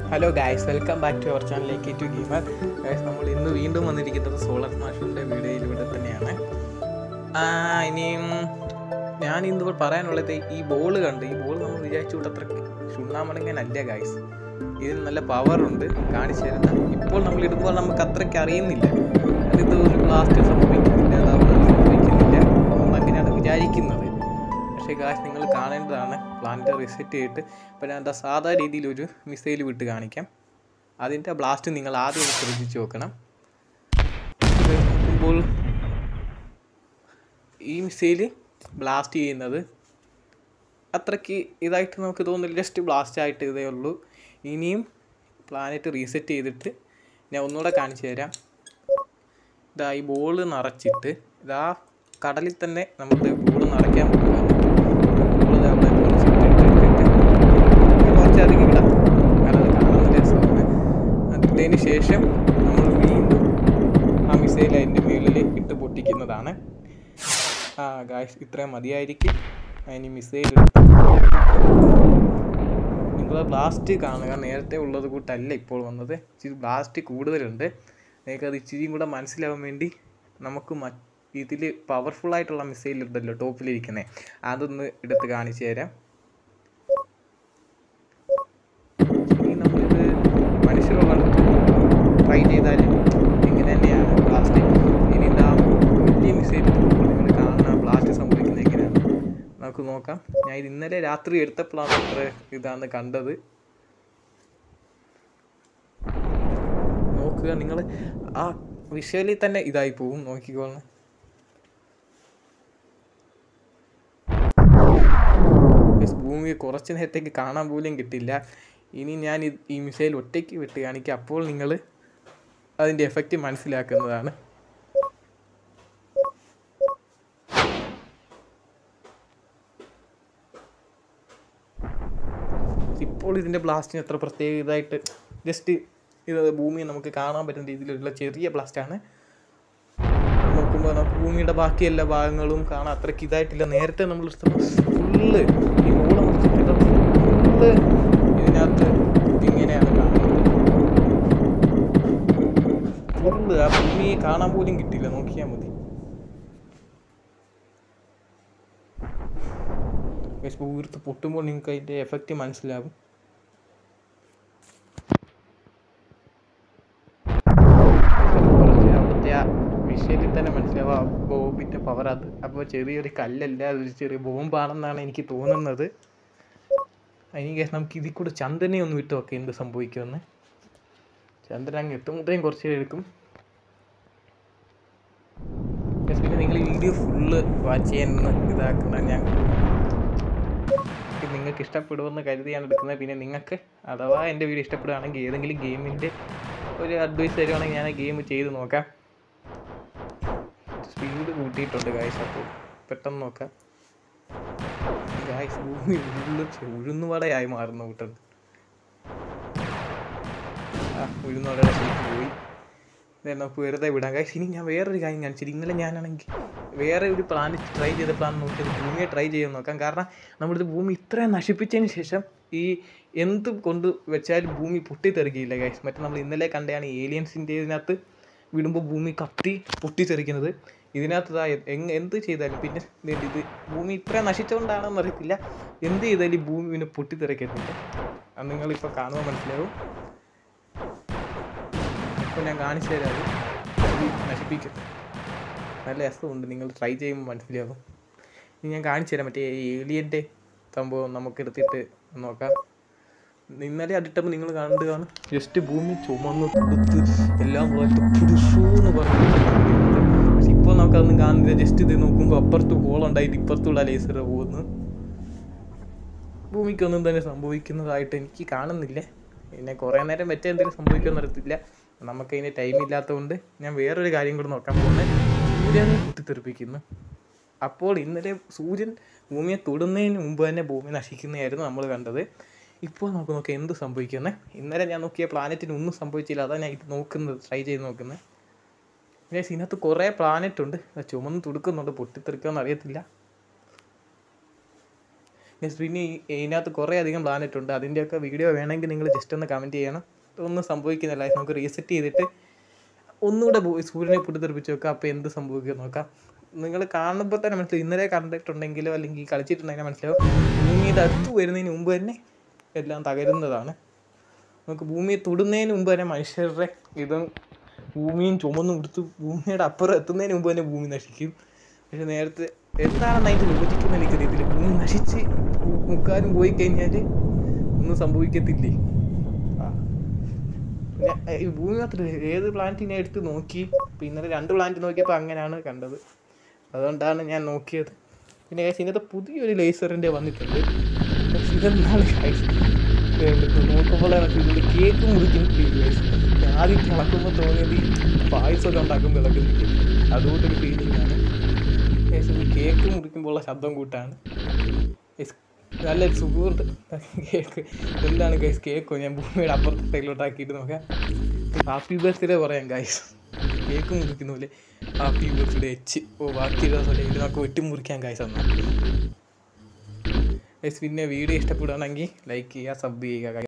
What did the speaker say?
Hello guys welcome back to our ചാനലിലേക്ക് to gamer guys നമ്മൾ ഇന്ന് വീണ്ടും വന്നിരിക്കുന്നത് സോളർ മാഷിൻ്റെ വീഡിയോയിലൂടെ തന്നെയാണ് ആ, ഇനിയും ഞാൻ ഇന്ന് പറയാനുള്ളത് ഈ ബോൾ കണ്ട് ഈ ബോൾ നമ്മൾ വിചാരിച്ചു കൂട്ടത്ര ചുണ്ണാമണങ്ങനല്ല ഗായ്സ് ഇതിന് നല്ല പവർ ഉണ്ട് കാണിച്ചു തരുന്ന ഇപ്പോൾ നമ്മൾ ഇടുമ്പോൾ നമുക്ക് അത്രയ്ക്ക് അറിയുന്നില്ല ഇത് ഒരു ബ്ലാസ്റ്റ് സംഭവിക്കുന്നില്ല അതാവുന്നത് സംഭവിക്കുന്നില്ല നമ്മൾ അങ്ങനെയാണ് വിചാരിക്കുന്നത് പക്ഷേ ഗായ്സ് നിങ്ങൾ കാണേണ്ടതാണ് പ്ലാന്റ് റിസെറ്റ് ചെയ്തിട്ട് ഇപ്പോൾ ഞാൻ എന്താ സാധാ രീതിയിൽ ഒരു മിസൈൽ വിട്ട് കാണിക്കാം അതിൻ്റെ ബ്ലാസ്റ്റ് നിങ്ങൾ ആദ്യം ഒന്ന് ശ്രദ്ധിച്ച് നോക്കണം ഇത് നോക്കുമ്പോൾ ഈ മിസൈൽ ബ്ലാസ്റ്റ് ചെയ്യുന്നത് അത്രയ്ക്ക് ഇതായിട്ട് നമുക്ക് തോന്നില്ല ജസ്റ്റ് ബ്ലാസ്റ്റ് ആയിട്ട് ഇതേ ഉള്ളൂ ഇനിയും പ്ലാനറ്റ് റീസെറ്റ് ചെയ്തിട്ട് ഞാൻ ഒന്നുകൂടെ കാണിച്ചു തരാം ഇതാ ഈ ബോൾ നിറച്ചിട്ട് ഇതാ കടലിൽ തന്നെ നമുക്ക് ബോൾ നിറയ്ക്കാൻ പോകുക ബോൾ ഇതാ അവിടെ കുറച്ചിട്ടിട്ടിട്ടിട്ട് ഇത് കുറച്ചധികം ഇടാം കാരണം അത് കാണാൻ രസമാണ് അതിട്ടതിന് ശേഷം നമ്മൾ വീണ്ടും ആ മിസൈൽ അതിൻ്റെ മുകളിൽ ഇട്ട് പൊട്ടിക്കുന്നതാണ് ആ ഗായ്സ് ഇത്രയും മതിയായിരിക്കും അതിന് മിസൈൽ നിങ്ങൾ ബ്ലാസ്റ്റ് കാണുക നേരത്തെ ഉള്ളത് കൂട്ടല്ല ഇപ്പോൾ വന്നത് ഇച്ചിരി ബ്ലാസ്റ്റ് കൂടുതലുണ്ട് നിങ്ങൾക്ക് അത് ഇച്ചിരിയും കൂടെ മനസ്സിലാവാൻ വേണ്ടി നമുക്ക് മറ്റ് ഇതിൽ പവർഫുൾ ആയിട്ടുള്ള മിസൈൽ ഉണ്ടല്ലോ ടോപ്പിലിരിക്കുന്നത് അതൊന്ന് എടുത്ത് കാണിച്ചു തരാം ഇനി നമ്മളിത് മനുഷ്യരുള്ളിടത്ത് ട്രൈ ചെയ്താൽ ഇങ്ങനെ തന്നെയാണ് ബ്ലാസ്റ്റ് ഇനി എന്താ വലിയ മിസൈൽ നിങ്ങൾ കാണുന്ന ബ്ലാസ്റ്റ് സംഭവിക്കുന്നത് എങ്ങനെയാണ് നമുക്ക് നോക്കാം ഞാൻ ഇത് ഇന്നലെ രാത്രി എടുത്തപ്പോഴാണ് ഇത്ര ഇതാണ് കണ്ടത് നോക്കുക നിങ്ങൾ ആ വിഷ്വലിൽ തന്നെ ഇതായി പോവും നോക്കിക്കോളണം Guys, ഭൂമിയെ കുറച്ച് നേരത്തേക്ക് കാണാൻ പോലും കിട്ടില്ല ഇനി ഞാൻ ഇത് ഈ മിസൈൽ ഒറ്റയ്ക്ക് വിട്ട് കാണിക്കുക അപ്പോൾ നിങ്ങൾ അതിൻ്റെ എഫക്റ്റ് മനസ്സിലാക്കുന്നതാണ് ഇപ്പോൾ ഇതിൻ്റെ ബ്ലാസ്റ്റിന് എത്ര പ്രത്യേക ഇതായിട്ട് ജസ്റ്റ് ഇത് ഭൂമിയെ നമുക്ക് കാണാൻ പറ്റുന്ന രീതിയിലുള്ള ചെറിയ ബ്ലാസ്റ്റാണ് നോക്കുമ്പോൾ നമുക്ക് ഭൂമിയുടെ ബാക്കി എല്ലാ ഭാഗങ്ങളും കാണാൻ അത്രയ്ക്ക് ഇതായിട്ടില്ല നേരത്തെ നമ്മൾ ഫുള്ള് ഈ ബോള് മുറിച്ചിട്ട് ഫുള്ള് ഇതിനകത്ത് ഇങ്ങനെയാണ് കാണുന്നത് ഫുള്ള് ആ ഭൂമിയെ കാണാൻ പോലും കിട്ടില്ല നോക്കിയാൽ മതി വീർത്ത് പൊട്ടുമ്പോൾ നിങ്ങൾക്ക് അതിൻ്റെ എഫക്റ്റ് മനസ്സിലാവും കുറച്ച് അവിടുത്തെ ആ വിഷയത്തിൽ തന്നെ മനസ്സിലാവും ആ ബോംബിൻ്റെ പവർ അത് അപ്പോൾ ചെറിയൊരു കല്ലല്ല അതൊരു ചെറിയ ബോംബാണെന്നാണ് എനിക്ക് തോന്നുന്നത് അതിന് കേസ് നമുക്ക് ഇതിൽ കൂടെ ചന്ദ്രനെ ഒന്ന് വിട്ട് നോക്കാം എന്ത് സംഭവിക്കുമെന്ന് ചന്ദ്രൻ അങ്ങ് എത്തുമ്പോഴത്തേക്കും കുറച്ച് നേരം എടുക്കും Guys, പിന്നെ നിങ്ങൾ ഈ വീഡിയോ ഫുള്ള് വാച്ച് ചെയ്യാൻ ഇതാക്കുന്ന ഞാൻ ഇത് നിങ്ങൾക്ക് ഇഷ്ടപ്പെടുമെന്ന് കരുതിയാണ് എടുക്കുന്നത് പിന്നെ നിങ്ങൾക്ക് അഥവാ എൻ്റെ വീഡിയോ ഇഷ്ടപ്പെടുകയാണെങ്കിൽ ഏതെങ്കിലും ഗെയിമിൻ്റെ ഒരു അഡ്വൈസ് തരുവാണെങ്കിൽ ഞാൻ ആ ഗെയിം ചെയ്ത് നോക്കാം സ്പീഡ് കൂട്ടിയിട്ടുണ്ട് ഗായ്സ് അപ്പോൾ പെട്ടെന്ന് നോക്കാം ഗായ്സ് ഭൂമി ഉള്ളു ഉഴുന്നുവടയായി മാറുന്ന കൂട്ടുണ്ട് ആ ഉഴുന്നുവടയുടെ ഷീറ്റ് പോയി ഇത് നമുക്ക് വെറുതെ വിടാം ഗായ്സ് ഇനി ഞാൻ വേറൊരു കാര്യം കാണിച്ചിട്ട് ഇന്നലെ ഞാനാണെങ്കിൽ വേറെ ഒരു പ്ലാൻ ട്രൈ ചെയ്ത പ്ലാൻ നോക്കിയത് ഭൂമിയെ ട്രൈ ചെയ്യാൻ നോക്കാം കാരണം നമ്മളിത് ഭൂമി ഇത്രയും നശിപ്പിച്ചതിന് ശേഷം ഈ എന്ത് കൊണ്ട് വെച്ചാലും ഭൂമി പൊട്ടിത്തെറിക്കില്ല ഗൈസ് മറ്റേ നമ്മൾ ഇന്നലെ കണ്ടതാണ് ഏലിയൻസിൻ്റെ ഇതിനകത്ത് വിടുമ്പോൾ ഭൂമി കത്തി പൊട്ടിത്തെറിക്കുന്നത് ഇതിനകത്ത് ഇതാ എങ് എന്ത് ചെയ്താലും പിന്നെ ദേ ഇത് ഭൂമി ഇത്രയും നശിച്ചുകൊണ്ടാണെന്ന് അറിയത്തില്ല എന്ത് ചെയ്താലും ഈ ഭൂമി പിന്നെ പൊട്ടിത്തെറിക്കത്തില്ല അത് നിങ്ങളിപ്പോൾ കാണുമ്പോൾ മനസ്സിലാവും ഇപ്പോൾ ഞാൻ കാണിച്ചു തരാം അത് ഇത് നശിപ്പിക്കും നല്ല രസമുണ്ട് നിങ്ങൾ ട്രൈ ചെയ്യുമ്പോൾ മനസ്സിലാകും ഇനി ഞാൻ കാണിച്ചു തരാം മറ്റേ ഏലിയൻ്റെ സംഭവം നമുക്ക് എടുത്തിട്ട് നോക്കാം ഇന്നലെ അതിട്ടപ്പോൾ നിങ്ങൾ കണ്ടു കാണും ജസ്റ്റ് ഭൂമി ചുമന്ന് കൊടുത്ത് എല്ലാം പോയിട്ട് പുരുഷൂന്ന് പറഞ്ഞു പക്ഷെ ഇപ്പോൾ നമുക്കതൊന്നും കാണുന്നില്ല ജസ്റ്റ് ഇത് നോക്കുമ്പോൾ അപ്പുറത്ത് ഹോളുണ്ടായിട്ട് ഇപ്പുറത്തുള്ള ലേസർ പോകുന്നു ഭൂമിക്കൊന്നും തന്നെ സംഭവിക്കുന്നതായിട്ട് എനിക്ക് കാണുന്നില്ല പിന്നെ കുറേ നേരം വെച്ച എന്തെങ്കിലും സംഭവിക്കുമെന്ന് അറിയത്തില്ല നമുക്കതിന് ടൈം ഇല്ലാത്തതുകൊണ്ട് ഞാൻ വേറൊരു കാര്യം കൂടെ നോക്കാൻ പോകുന്നത് സൂര്യനെ പൊട്ടിത്തെറിപ്പിക്കുന്നു അപ്പോൾ ഇന്നലെ സൂര്യൻ ഭൂമിയെ തൊടുന്നതിന് മുമ്പ് തന്നെ ഭൂമി നശിക്കുന്നതായിരുന്നു നമ്മൾ കണ്ടത് ഇപ്പോൾ നമുക്ക് നോക്കാം എന്ത് സംഭവിക്കുന്നത് ഇന്നലെ ഞാൻ നോക്കിയ പ്ലാനറ്റിന് ഒന്നും സംഭവിച്ചില്ല അതാണ് ഞാൻ ഇത് നോക്കുന്നത് ട്രൈ ചെയ്ത് നോക്കുന്നത് പിന്നെ ഇതിനകത്ത് കുറേ പ്ലാനറ്റ് ഉണ്ട് അത് ചുമന്ന് തുടുക്കുന്നുണ്ട് പൊട്ടിത്തെറിക്കുമെന്ന് അറിയത്തില്ല Guys, പിന്നെ ഈ- ഇതിനകത്ത് കുറേ അധികം പ്ലാനറ്റ് ഉണ്ട് അതിൻ്റെയൊക്കെ വീഡിയോ വേണമെങ്കിൽ നിങ്ങൾ ജസ്റ്റ് ഒന്ന് കമൻറ്റ് ചെയ്യണം ഒന്നും സംഭവിക്കുന്നില്ല നമുക്ക് റീസെറ്റ് ചെയ്തിട്ട് ഒന്നുകൂടെ പോയി സൂര്യനെ പൊട്ടിത്തെറിപ്പിച്ച് നോക്കാം അപ്പോൾ എന്ത് സംഭവിക്കും നോക്കാം നിങ്ങൾ കാണുമ്പോൾ തന്നെ മനസ്സിലാവും ഇന്നലെ കണ്ടിട്ടുണ്ടെങ്കിലോ അല്ലെങ്കിൽ കളിച്ചിട്ടുണ്ടെങ്കിൽ മനസ്സിലാവും ഭൂമിയുടെ അടുത്ത് വരുന്നതിന് മുമ്പ് തന്നെ എല്ലാം തകരുന്നതാണ് നമുക്ക് ഭൂമിയെ തൊടുന്നതിന് മുമ്പ് തന്നെ മനുഷ്യരുടെ ഇതും ഭൂമിയും ചുമന്നും കൊടുത്ത് ഭൂമിയുടെ അപ്പുറം എത്തുന്നതിന് മുമ്പ് തന്നെ ഭൂമി നശിക്കും പക്ഷെ നേരത്തെ എന്താണെന്ന് അതിൻ്റെ ലോജിക്കെന്ന് എനിക്കറിയത്തില്ല ഭൂമി നശിച്ച് മുക്കാലും പോയി കഴിഞ്ഞാൽ ഒന്നും സംഭവിക്കത്തില്ലേ ആ ഞാൻ- ഈ ഭൂമി മാത്രമല്ല ഏത് പ്ലാനറ്റിനെ എടുത്ത് നോക്കി ഇപ്പം ഇന്നലെ രണ്ട് പ്ലാനറ്റ് നോക്കിയപ്പോൾ അങ്ങനെയാണ് കണ്ടത് അതുകൊണ്ടാണ് ഞാൻ നോക്കിയത് പിന്നെ guys, ഇതിനകത്ത് പുതിയൊരു ലേസറിൻ്റെ വന്നിട്ടുണ്ട് പക്ഷെ ഇതെന്താണ് guys? ഇത് നോക്കുമ്പോൾ ഇതിൽ കേക്ക് മുറിക്കും ഫീൽ ഞാൻ ആദ്യം കിളക്കുമ്പോൾ തോന്നിയത് ഈ പായസമൊക്കെ ഉണ്ടാക്കുമ്പോൾ ഇളക്കുന്നില്ല അതുകൊണ്ടൊരു ഫീലിംഗ് ആണ് Guys, ഇത് കേക്ക് മുറിക്കുമ്പോൾ ഉള്ള ശബ്ദം കൂട്ടാണ് Guys, നല്ലൊരു സുഖമുണ്ട് കേക്ക് എന്താണ് ഗൈസ് കേക്കോ ഞാൻ ഭൂമിയുടെ അപ്പുറത്തെ സൈഡിലോട്ടാക്കിയിട്ട് നോക്കാം ഹാപ്പി ബർത്ത്ഡേ പറയാം ഗൈസ് കേക്ക് മുറിക്കുന്ന പോലെ ഹാപ്പി ബർത്ത്ഡേ എച്ച് ഓ ബാക്കിയുള്ള പോലെ ഇത് നമുക്ക് വെട്ടി മുറിക്കാം ഗൈസ് എന്നാൽ ഗൈസ് പിന്നെ വീഡിയോ ഇഷ്ടപ്പെടുകയാണെങ്കിൽ ലൈക്ക് ചെയ്യുക സബ് ചെയ്യുക guys.